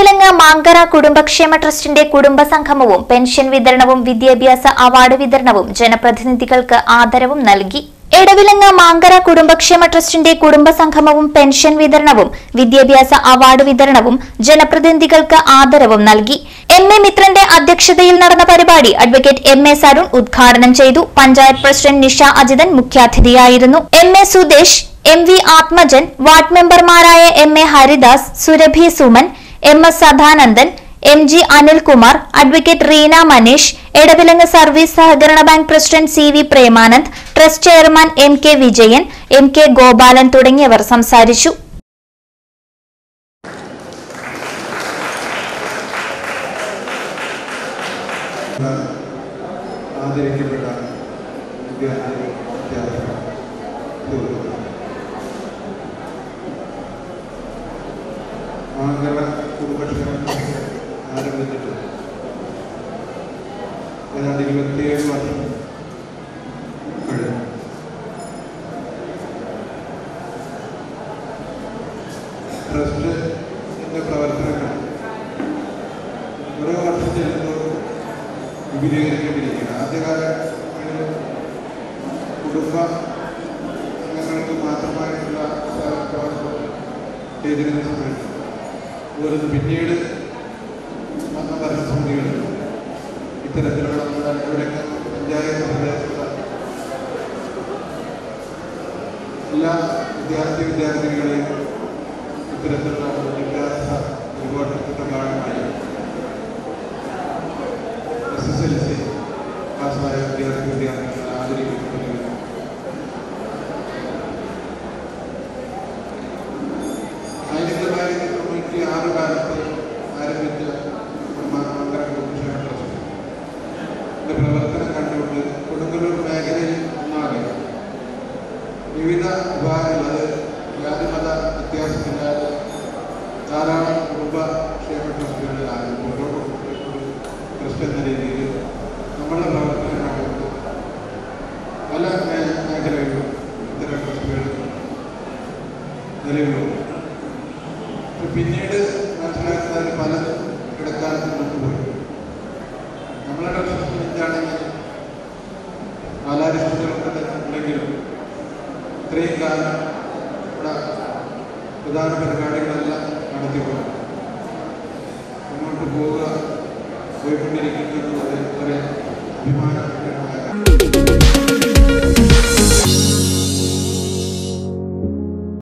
എടവിലങ്ങ മാങ്കര കുടുംബക്ഷേമ ട്രസ്റ്റിന്റെ കുടുംബസംഗമവും പെൻഷൻ വിതരണവും വിദ്യാഭ്യാസ അവാർഡ് വിതരണവും ജനപ്രതിനിധികൾക്ക് ആദരവും നൽകി എടവിലങ്ങ മാങ്കര കുടുംബക്ഷേമ ട്രസ്റ്റിന്റെ കുടുംബസംഗമവും പെൻഷൻ വിതരണവും വിദ്യാഭ്യാസ അവാർഡ് വിതരണവും ജനപ്രതിനിധികൾക്ക് ആദരവും നൽകി എം എ മിത്രന്റെ അധ്യക്ഷതയിൽ നടന്ന പരിപാടി അഡ്വക്കേറ്റ് എം എ സരുൺ ഉദ്ഘാടനം ചെയ്തു പഞ്ചായത്ത് പ്രസിഡന്റ് നിഷ അജിതൻ മുഖ്യാതിഥിയായിരുന്നു M A Sudesh M V Athmajan ward മെമ്പർമാരായ M A Haridas Surabhi Suman M S Sadanandan M G Anilkumar advocate Reena Maneesh Edavilangu service സഹകരണ bank president C V Premanand trust chairman M K Vijayan M K Gopalan തുടങ്ങിയവർ സംസാരിച്ചു ആദരിക്കപ്പെട്ട വിദ്യാർത്ഥികൾ അധ്യാപകർ സുഹൃത്തുക്കൾ ആങ്കര കുടുംബക്ഷേമ ട്രസ്റ്റ് ആരംഭിച്ചിട്ട് ഏതാണ്ട് ഇരുപത്തിയേഴ് വർഷം കഴിഞ്ഞു ട്രസ്റ്റിന്റെ പ്രവർത്തനങ്ങൾ ഓരോ വർഷം ചെല്ലുന്നതോറും വിപുലീകരിക്കേണ്ടിയിരിക്കുകയാണ് ആദ്യകാലങ്ങളിൽ കുടുംബ അംഗങ്ങൾക്ക് മാത്രമായിട്ടുള്ള പ്രവർത്തനം ചെയ്തിരുന്ന സമയത്ത് അതുപോലെ പിന്നീട് വന്ന ഭരണസമിതികൾ ഇത്തരത്തിലുള്ള നമ്മുടെ ഇവിടെ പഞ്ചായത്ത് പ്രദേശത്തുള്ള എല്ലാ വിദ്യാർത്ഥി വിദ്യാർത്ഥികളെയും ഇത്തരത്തിലുള്ള വിദ്യാഭ്യാസ വിഭവത്തിന്റെ ഭാഗമായി എസ് എസ് എൽ സി പാസ്സായ വിദ്യാർത്ഥി വിദ്യാർത്ഥികളെ ആദരിക്കപ്പെടുകയാണ് ആയിരത്തി തൊള്ളായിരത്തി തൊണ്ണൂറ്റി ആറ് കാലത്ത് ആരംഭിച്ച മാനവ കുടുംബക്ഷേമ ട്രസ്റ്റ് ഇതിന്റെ പ്രവർത്തനം കണ്ടുകൊണ്ട് കൊടുങ്ങല്ലൂർ മേഖലയിൽ ഒന്നാകെ വിവിധ വിഭാഗങ്ങൾ അത് ജാതിമത വ്യത്യാസമില്ലാതെ ധാരാളം കുടുംബക്ഷേമ ട്രസ്റ്റുകൾ ആരംഭിച്ചു ട്രസ്റ്റ് എന്ന രീതിയിൽ നമ്മളുടെ പ്രവർത്തനം കണ്ടുകൊണ്ട് പല മേ- മേഖലകളിലും ഇത്തരം ട്രസ്റ്റുകൾ നിലവിലുണ്ട് പക്ഷെ പിന്നീട് മനസ്സിലാക്കുന്നതിൽ പലതും ഇടക്കാലത്ത് കൊണ്ടുപോയി നമ്മളുടെ ട്രസ്റ്റ് എന്താണെങ്കിൽ കാലാരിഷ്ടത്തിലൊക്കെ ഉണ്ടെങ്കിലും ഇത്രയും കാലം ഇവിടെ പ്രധാന പരിപാടികളെല്ലാം നടത്തിക്കൊണ്ട് മുന്നോട്ട് പോവുക പോയിക്കൊണ്ടിരിക്കുന്നത് വളരെ അഭിമാനകരമായ